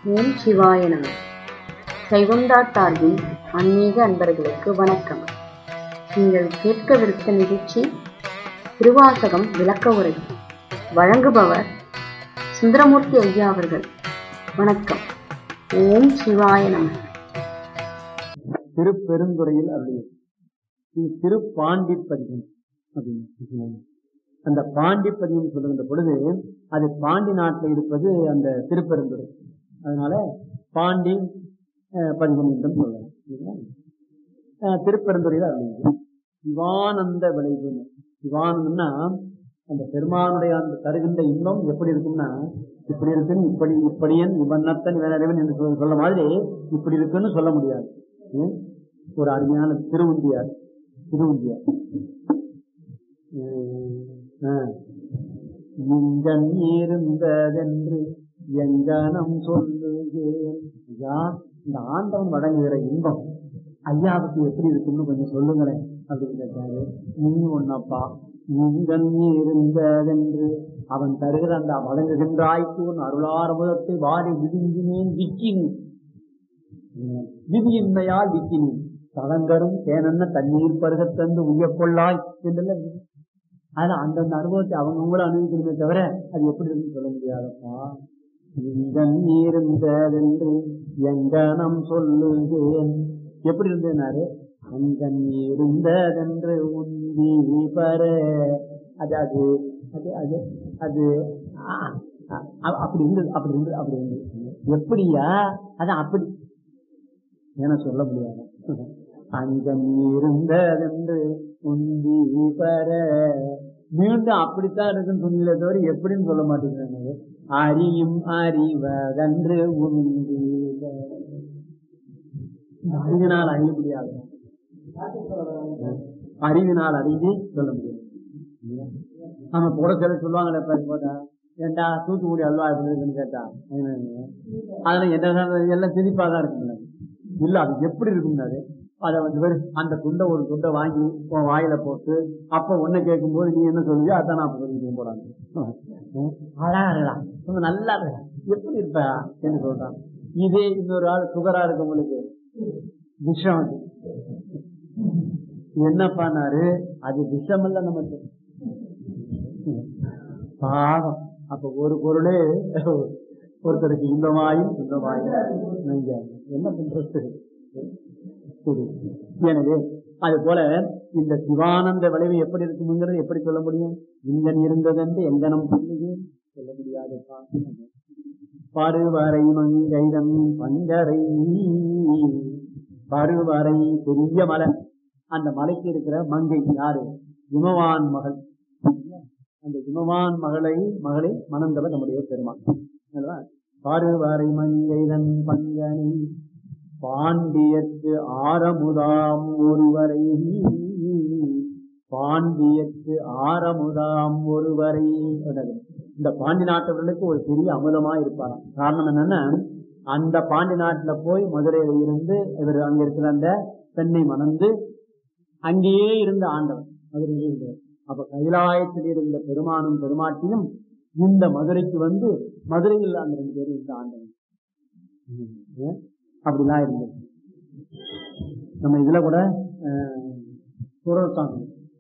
ஓம் சிவாய நம கைகுண்டா சார்பின் ஆன்மீக அன்பர்களுக்கு வணக்கம் நீங்கள் கேட்கவிருக்க நிகழ்ச்சி திருவாசகம் விளக்க உரை வழங்குபவர் சுந்தரமூர்த்தி ஐயா அவர்கள் வணக்கம் ஓம் சிவாய நம திருப்பெருந்துறையில் அருளியது இது திருப்பாண்டிப்பதிகம் அப்படின்னு அந்த பாண்டிப்பதிகம் சொல்லுகின்ற பொழுது அது பாண்டி நாட்டில் இருப்பது அந்த திருப்பெருந்துறை அதனால பாண்டி அஹ், பதிகம் என்றும் சொல்லலாம் சரிங்களா? அஹ், திருப்பெருந்துறையில் அருளியது சிவானந்த விளைவு சிவானந்தம்னா அந்த பெருமானுடைய அந்த தருகின்ற இன்பம் எப்படி இருக்கும்னா இப்படி இருக்குன்னு இப்படி இப்படியன் இவனத்தன் இவனறிவன் என்று சொல்ல- சொல்ல மாதிரி இப்படி இருக்குன்னு சொல்ல முடியாது ம்? ஒரு அருமையான திருவுந்தியார் திருவுந்தியார் உம், ஆ. இங்கன் இருந்ததென்று எங்கனம் சொல்லுகிறேன் ஐயா இந்த ஆண்டவன் வழங்குகிற இன்பம் ஐயாவுக்கு எப்படி இருக்குன்னு கொஞ்சம் சொல்லுங்களேன் அப்படின்னு கேட்டாரு நீ ஒன்னப்பா இங்கன் இருந்ததென்று அவன் தருகிற அந்த வழங்குகின்றாய்க்கு உன் அருளாரமுதத்தை வாரி விழுங்கினேன் விக்கினேன் விதியின்மையால் விக்கினேன் தளங்கரும் தேனன்ன தண்ணீர் பருகத் தந்து உய்யக்கொள்ளாய் என்றெல்லாம் இருக்கு. ஆனா அந்தந்த அனுபவத்தை அவங்கவுங்களும் அனுபவிக்கணுமே தவிர அது எப்படி இருக்குன்னு சொல்ல முடியாதப்பா இங்கன் இருந்ததென்று எங்கனம் சொல்லுகிறேன் எப்படி இருந்தேனாரு அங்கன் இருந்ததென்று உந்தி பர அது அது அது அது அது ஆ, ஆ, அப்படி இருந்தது அப்படி இருந்தது அப்படி இருந்தது எப்படியா அதான் அப்படி என சொல்ல முடியாது அங்கம் இருந்ததென்று உந்தி பெற மீண்டும் அப்படித்தான் இருக்குன்னு சொன்னீங்களே தவிர எப்படின்னு சொல்ல மாட்டேங்கிறாங்க அறியும் அறிவதன்று உந்தி பெற. இந்த அறிவினால் அறிய முடியாது அறிவினால் அறிந்து சொல்ல முடியாது நம்ம கூட சில சொல்லுவாங்களே இப்ப போட்டா ஏண்டா தூத்துக்குடி அல்வா எப்படி இருக்குன்னு கேட்டா அதனால என்ன எல்லாம் சிரிப்பா தான் இருக்குங்க இல்ல அது எப்படி இருக்கும்னாரு அதை வந்து வெறும் அந்த துண்டை ஒரு துண்டை வாங்கி உன் வாயில போட்டு அப்ப ஒண்ணு கேட்கும் போது நீ என்ன சொல்லுவியோ அதான் நான் சொல்லிட்டு போறாங்க அழகா இருக்கலாம் கொஞ்சம் நல்லா இருக்கலாம் எப்படி இருப்ப என்று சொல்றான் இதே இன்னொரு ஆள் சுகரா இருக்கவங்களுக்கு விஷம் அது என்னப்பானாரு அது விஷம் இல்ல நமக்கு பாவம் அப்ப ஒரு பொருளே ஒருத்தருக்கு இன்பமாயும் இன்பமாயும் நெஞ்சாயும் என்ன பண்றது சரி. எனவே அது போல இந்த சிவானந்த விளைவு எப்படி இருக்குங்கிறது எப்படி சொல்ல முடியும் இங்கன் இருந்ததென்று எங்கனம் சொல்லுவேன் சொல்ல முடியாது பருவரை மங்கைதம் பங்கரை பருவரை பெரிய மலை அந்த மலைக்கு இருக்கிற மங்கை யாரு இமவான் மகள் அந்த இமவான் மகளை மகளை மணந்தவர் நம்முடைய பெருமான் அல்லவா? பருவரை மங்கைதன் பங்கனை பாண்டியத்து ஆரமுதாம் ஒருவரை பாண்டியத்து ஆரமுதாம் ஒருவரை சொன்னது. இந்த பாண்டி நாட்டவர்களுக்கு ஒரு பெரிய அமுதமா இருப்பாராம் காரணம் என்னன்னா அந்த பாண்டி நாட்டுல போய் மதுரையில இருந்து இவர் அங்க இருக்கிற அந்த பெண்ணை மணந்து அங்கேயே இருந்த ஆண்டவன் மதுரையிலே இருந்தவர் அப்ப கைலாயத்தில் இருந்த பெருமானும் பெருமாட்டியும் இந்த மதுரைக்கு வந்து மதுரையில் அந்த ரெண்டு பேரும் இருந்த ஆண்டவன் ம். அப்படிலாம் இருந்தது நம்ம இதுல கூட அஹ், குரல் சாமி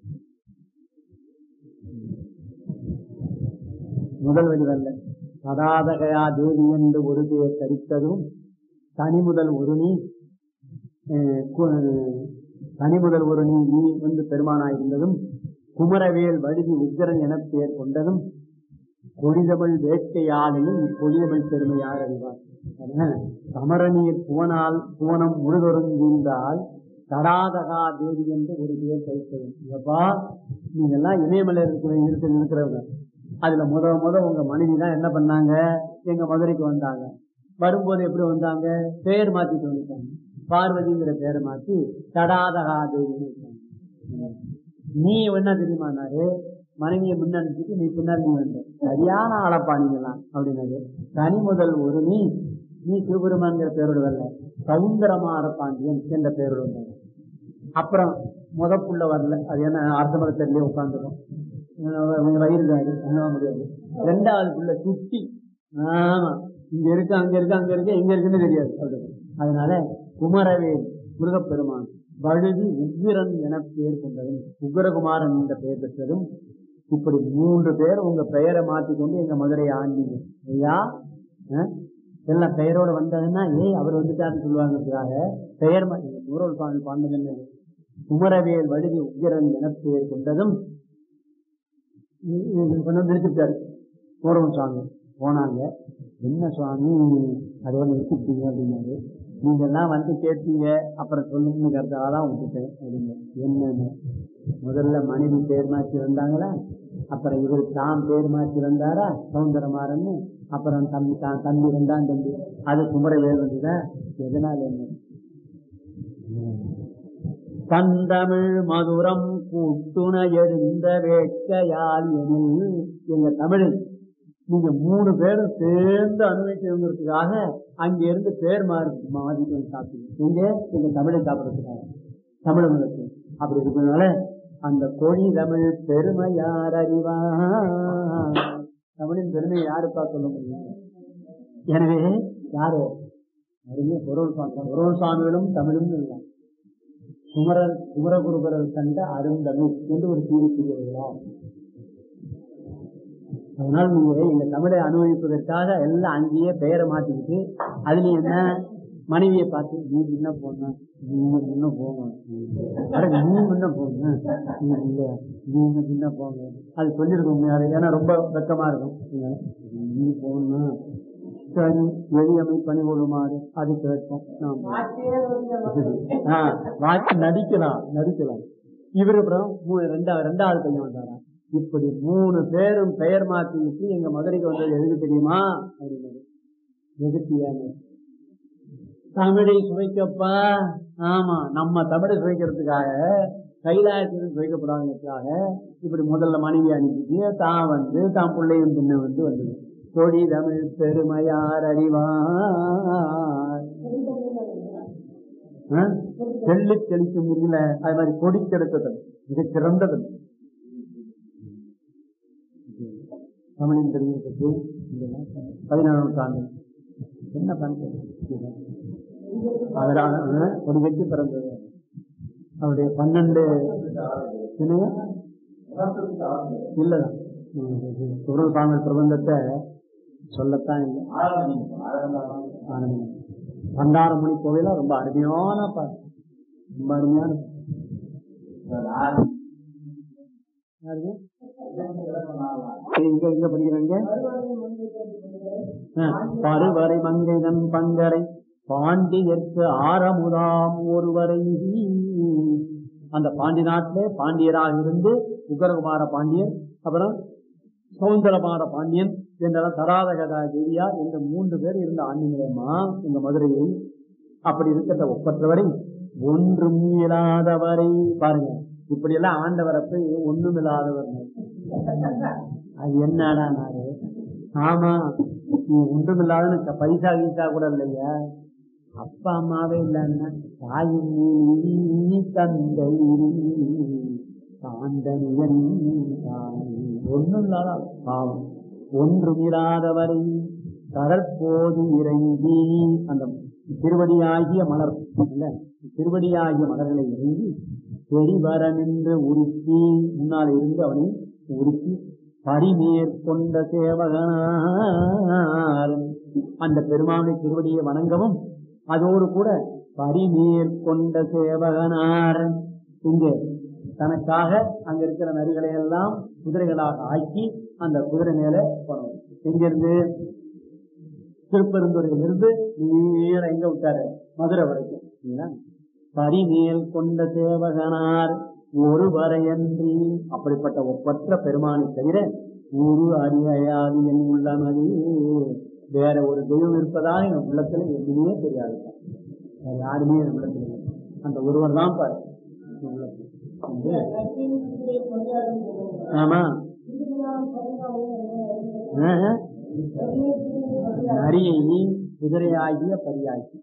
முதல் வடிவல்ல சதாதகயா தேவி என்று ஒரு பேர் தரித்ததும் தனி முதல் ஒரு நீ அஹ், கு- தனி முதல் ஒரு நீ நீ வந்து பெருமானாயிருந்ததும் குமரவேல் வழுதி உக்கிரன் என பெயர் கொண்டதும் கொடிதமிழ் வேட்கையாலையும் கொடிதமிழ் பெருமையார் அறிவார் அதனால சமரநீர் புவனால் புவனம் முழுதொருந்தால் தடாதகா தேவி என்று ஒரு பேர் கைத்தது எப்பா நீங்க எல்லாம் இமயமலை இருக்கிற இருக்கிற இருக்கிறவங்க அதுல முத முத உங்க மனைவி தான் என்ன பண்ணாங்க எங்க மதுரைக்கு வந்தாங்க வரும்போது எப்படி வந்தாங்க பேர் மாத்திட்டு வந்துட்டாங்க பார்வதிங்கிற பேரை மாத்தி தடாதகா தேவின்னு வச்சாங்க நீ என்ன தெரியுமானாரு மனைவியை முன்னனுப்பிட்டு நீ பின்னால் நீ வந்த சரியான ஆளப்பா நீங்களாம் அப்படின்னாரு தனி முதல் ஒரு நீ நீ சிவபெருமான்கிற பேரோடு வரல சவுந்தரமார பாண்டியன் என்ற பேரோடு வந்தாங்க அப்புறம் முத புள்ள வரல அது என்ன அரச மரத்திலே உட்காந்துரும் வயிறு தான் என்ன முடியாது ரெண்டாவது புள்ள சுட்டி ஆமா இங்க இருக்கு அங்க இருக்கு அங்க இருக்கு எங்க இருக்குன்னு தெரியாது அப்படி. அதனால குமரவேல் முருகப்பெருமான் வழுதி உக்கிரன் என பெயர் கொண்டதும் உக்கிரகுமாரன் என்ற பெயர் பெற்றதும் இப்படி மூன்று பேர் உங்க பெயரை மாற்றிக்கொண்டு எங்க மதுரை ஆண்டீங்க ஐயா அஹ், எல்லாம் பெயரோட வந்ததுன்னா ஏய் அவர் வந்துட்டாருன்னு சொல்லுவாங்கிறதுக்காக பெயர் மா- இந்த நூறல் பாடல் பாண்டது என்னது குமரவேல் வழுதி உக்கிரன் என பெயர் கொண்டதும் இ- இ- கொண்டு வந்து நிறுத்திட்டாரு மூரவன் சுவாமி போனாங்க என்ன சுவாமி அதோட நிறுத்திட்டீங்க அப்படின்னாரு நீங்க எல்லாம் வந்து கேட்டீங்க அப்புறம் சொல்லுங்க கருத்தாக விட்டுட்டேன் அப்படிங்க என்னன்னு முதல்ல மனைவி பேர் மாற்றி வந்தாங்களா அப்புறம் இவர் தான் பேர் மாற்றி வந்தாரா சவுந்தரமாறன்னு அப்புறம் தம்பி தான் தம்பி ரெண்டாம் தம்பி அது குமரவேல் வந்ததா எதனால என்ன தந்தமிழ் மதுரம் கூட்டுண எழுந்த வேட்கையால் எனில் எங்க தமிழில் நீங்க மூணு பேரும் சேர்ந்து அனுபவிக்கணுங்கிறதுக்காக அங்க இருந்து பேர் மாறி மாறிட்டு வந்து சாப்பிடுங்க எங்க எங்க தமிழை சாப்பிடுறதுக்காக தமிழங்களுக்கு அப்படி இருக்கிறதுனால அந்த கொடி தமிழ் பெருமை யார் அறிவா தமிழின் பெருமையை யாருப்பா சொல்ல முடியும் எனவே யாரு அருமையா பொருள் பார்க்கலாம் பொருள் சுவாமிகளும் தமிழும் இல்லை குமரர் குமரகுருபரர் கண்ட அருந்தமிழ் என்று ஒரு தீர்வு கூறுகிறீர்களா அதனால நீங்க எங்க தமிழை அனுபவிப்பதற்காக எல்லாம் அங்கேயே பெயரை மாத்திக்கிட்டு அதுலயும் என்ன மனைவியை பார்த்து நீ முன்ன போன நீ முன்ன போங்க அட நீ முன்ன போங்க நீ இல்ல நீங்க முன்ன போங்க அது சொல்லிருக்கோம் அது ஏன்னா ரொம்ப வெக்கமா இருக்கும் நீ போகணும் சரி எளியமை பணி கொள்ளுமாறு அது கேட்போம் ஆமா ஆ, வாட்சி நடிக்கலாம் நடிக்கலாம் இவரு அப்புறம் மூ- ரெண்டாவது ரெண்டாவது பையன் வந்தாரா இப்படி மூணு பேரும் பெயர் மாத்திட்டு எங்க மதுரைக்கு வந்தது எதுக்கு தெரியுமா அப்படின்னாரு எதுக்கு ஏன்னு தமிழை சுவைக்கப்பா ஆமா நம்ம தமிழை சுவைக்கிறதுக்காக கைலாயத்தில் சுவைக்கப்படாததுக்காக இப்படி முதல்ல மனைவி அனுப்பிட்டு தான் வந்து தான் பிள்ளையும் பின்ன வந்து வந்தது கொடி தமிழ் பெருமையார் அறிவார் தெள்ளி தெளிக்கும் முடியல அது மாதிரி கொடி கெடுத்தது மிக சிறந்தது தமிழின் பெருமையை பற்றி பதினாறாம் நூற்றாண்டு என்ன பண்றது அதனால ஒரு வெற்றி பிறந்தது அவருடைய பன்னெண்டு என்னங்க? இல்லதான் குரல் சாமி பிரபந்தத்தை சொல்லத்தான் இல்லை ஆனந்தம். பண்டாரமணி கோவில ரொம்ப அருமையான பாட்டு ரொம்ப அருமையான பாட்டு. யாருங்க? இங்க எங்க படிக்கிறாங்க ஆ, பருவரை மங்கைதன் பங்கரை பாண்டியர்க்கு ஆரமுதாம் ஒருவரை அந்த பாண்டி நாட்டிலே பாண்டியராக இருந்து உக்கரகுமார பாண்டியன் அப்புறம் சௌந்தரமார பாண்டியன் என்றெல்லாம் தராதகதா தேவியார் என்ற மூன்று பேர் இருந்த ஆண்டிகளேமா இந்த மதுரையை அப்படி இருக்கிற ஒப்பற்றவரை ஒன்றும் இயலாதவரை பாருங்க இப்படி எல்லாம் ஆண்டவரப்ப ஒண்ணும் இல்லாதவர் அது என்னடா நாரு ஆமா நீ ஒன்றும் இல்லாத பைசா கீசா கூட இல்லையா அப்பா அம்மாவே இல்லைன்னா தாயும் நீ தந்தை சாந்தனியன் ஒன்றும் இல்லாத பாவம் ஒன்றும் இல்லாதவரை கடற்போது இறங்கி அந்த திருவடியாகிய மலர் இல்ல திருவடியாகிய மலர்களை இறங்கி பெரிவர நின்று உருக்கி முன்னால் இருந்து அவனை உருக்கி பரிமேற்கொண்ட சேவகனார் அந்த பெருமானை திருவடியை வணங்கவும் அதோடு கூட பரிமேற்கொண்ட சேவகனார் இங்கே தனக்காக அங்க இருக்கிற நரிகளை எல்லாம் குதிரைகளாக ஆக்கி அந்த குதிரை மேல போனோம் எங்கிருந்து திருப்பெருந்துறையில இருந்து நேர எங்க விட்டாரு மதுரை வரைக்கும் சரிங்களா? பரிமேல் கொண்ட சேவகனார் ஒருவரையன்றி அப்படிப்பட்ட ஒப்பற்ற பெருமானை தவிர ஒரு அறியாது என் உள்ளமது வேற ஒரு தெய்வம் இருப்பதாக என் உள்ளத்துல எதுவுமே தெரியாது வேற யாருமே என் உள்ளத்துல இல்லை. அந்த ஒருவர் தான் பாரு என் உள்ளத்துல. வந்து, ஆமா ஆஹ். நரியை குதிரையாகிய பரியாகி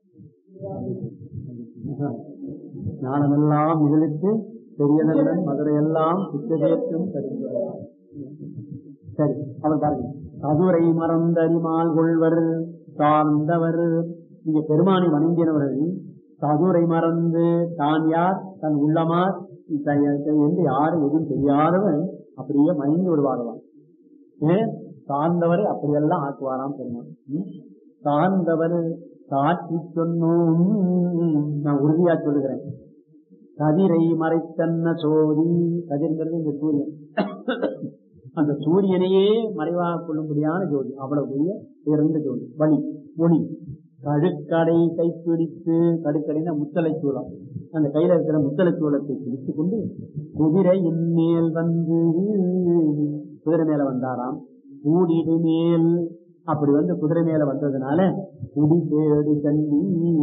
ஞானமெல்லாம் மிகழுத்து பெரியதன் மதுரையெல்லாம் சுத்ததேற்றும் தருகிறார் சரி அவர் பாருங்க சதுரை மறந்தறிமால் கொள்வர் சார்ந்தவர் இங்க பெருமானை வணங்கினவர்கள் சதுரை மறந்து தான் யார் தன் உள்ளமார் என்று யாரும் எதுவும் தெரியாதவன் அப்படியே மயங்கி விடுவாரலாம் ஏன் சார்ந்தவரை அப்படியெல்லாம் ஆக்குவாராம் பெருமான் ம்? சார்ந்தவர் சாட்சி சொன்னோம் நான் உறுதியா சொல்லுகிறேன் கதிரை மறைத்தன்ன சோதி கதிர்ங்கிறது இந்த சூரியன் அந்த சூரியனையே மறைவாக கொள்ளும்படியான ஜோதி அவ்வளவு பெரிய சிறந்த ஜோதி வழி ஒளி கழுக்கடை கைப்பிடித்து கடுக்கடைனா முத்தலை சூளம் அந்த கையில இருக்கிற முத்தலை சூளத்தை பிடித்துக் கொண்டு குதிரையின் மேல் வந்து குதிரை மேல வந்தாராம் கூடிடு மேல் அப்படி வந்து குதிரை மேல வந்ததுனால குடி தேடு கண்ணி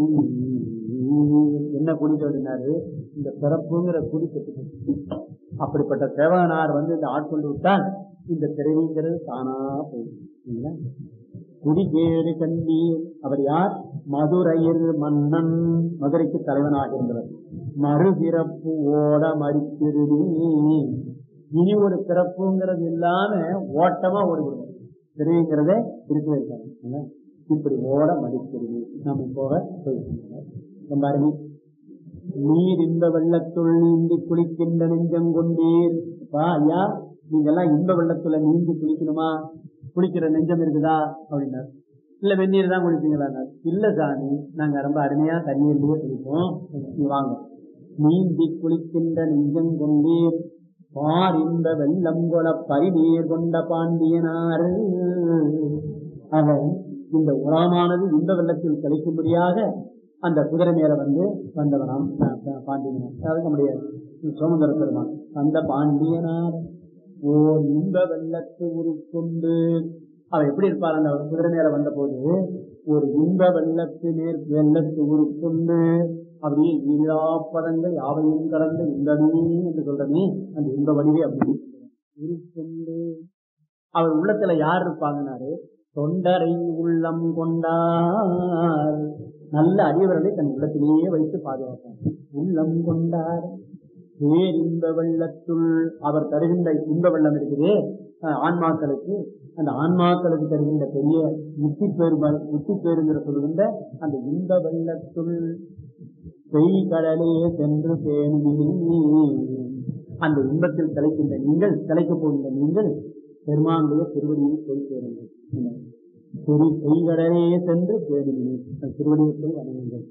என்ன குடி தேடினாரு இந்த பிறப்புங்கிற குடி கெட்டு அப்படிப்பட்ட சேவகனார் வந்து இந்த ஆட்கொண்டு விட்டால் இந்த பிறவிங்கிறது தானா போயிடும் குடிகேடு கண்ணீர் அவர் யார் மதுரையர் மன்னன் மதுரைக்கு தலைவனாக இருந்தவர் மறுபிறப்பு ஓட மறித்திருதி இனி ஒரு பிறப்புங்கிறது இல்லாம ஓட்டமா ஓடிவிடுவோம் பிறவிங்கிறதே இருக்கவே இருக்காங்க இப்படி ஓட மறித்திருதி நாம போக போயிருக்கோம் ரொம்ப அருமை நீர் இந்த வெள்ளத்துள் நீந்தி குளிக்கின்ற நெஞ்சம் கொண்டீர் அப்பா ஐயா நீங்க எல்லாம் இந்த வெள்ளத்துல நீந்தி குளிக்கணுமா குளிக்கிற நெஞ்சம் இருக்குதா அப்படின்னாரு இல்ல வெந்நீர் தான் குளிப்பீங்களா இல்ல சாமி நாங்க ரொம்ப அருமையா தண்ணீர்லயே குளிப்போம் நீ வாங்க நீந்தி குளிக்கின்ற நெஞ்சம் கொண்டீர் பார் இந்த வெள்ளம் கொல பரிநீர் கொண்ட பாண்டியனார் அவன் இந்த உரமானது இந்த வெள்ளத்தில் கழிக்கும்படியாக அந்த குதிரை மேல வந்து வந்தவனாம் பாண்டியனார் தவிர்க்க முடியாது சோமந்தர பெருமான் அந்த பாண்டியனார் ஓர் இந்த வெள்ளத்து உருக்கொண்டு அவன் எப்படி இருப்பார் அந்த குதிரை மேல வந்த போது ஒரு இன்ப வெள்ளத்து நேர் வெள்ளத்து உருக்கொண்டு அப்படியே ஈராப்பதங்கள் யாவையும் கடந்த இன்பமே என்று சொல்றமே அந்த இன்ப வடிவே அப்படி உருக்கொண்டு அவர் உள்ளத்துல யார் இருப்பாங்கன்னாரு தொண்டரை உள்ளம் கொண்டார் நல்ல அறிவர்களை தன் உள்ளத்திலேயே வைத்து பாதுகாப்பார் உள்ளம் கொண்டார் பேரின்ப வெள்ளத்துள் அவர் தருகின்ற இன்ப வெள்ளம் இருக்குது ஆன்மாக்களுக்கு அந்த ஆன்மாக்களுக்கு தருகின்ற பெரிய முத்தி பேரு முத்தி பேருங்கிற சொல்லுகின்ற அந்த இன்ப வெள்ளத்துள் பெய் கடலே சென்று பேணி அந்த இன்பத்தில் தலைக்கின்ற நீங்கள் தலைக்கப் போகின்ற நீங்கள் பெருமானுடைய திருவடியில் போய் சேருங்கள் பெய் கடலே சென்று பேணி திருவடியை போய் வணங்குங்கள்